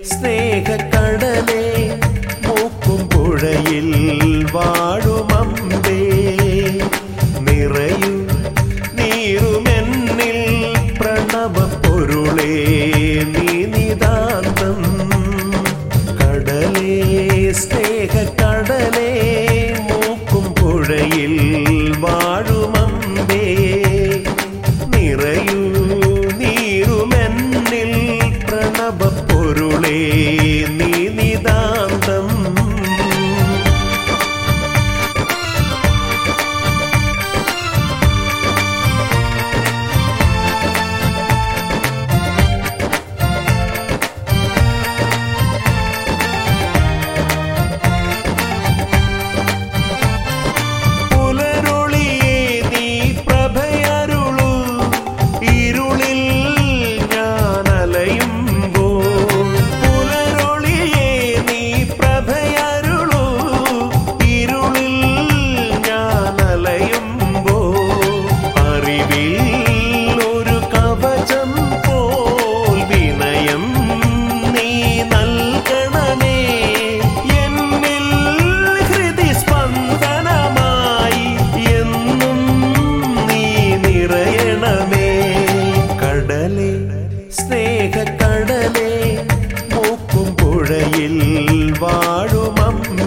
സ്നേഹക്കടലേ മൂക്കും പുഴയിൽ വാഴുമമ്പേ നിറയൂ നീറുമെന്നിൽ പ്രണവ പൊരുളേ നീ നിതാന്തം കടലേ സ്നേഹക്കടലേ മൂക്കും പുഴയിൽ വാഴുമമ്പേ നിറയൂ നീറുമെന്നിൽ പ്രണവ പൊരുളേ നീ നിതാന്തം പുലരൊളിയേ നീ പ്രഭയരുളൂ ഇരുളിൽ ഞാൻ അലയുമ്പോൾ പുലരൊളിയേ നീ പ്രഭയരുളൂ ഇരുളിൽ ഞാൻ അലയുമ്പോൾ അറിവിൽ ഒരു കവചം പോൽ വിനയം നീ നൽകണമേ എന്നിൽ ഹൃദി സ്പന്ദനമായി എന്നും നീ നിറയണമേ കടലേ സ്നേഹക്കടലേ മൂക്കും പുഴയിൽ വാഴുമമ്മേ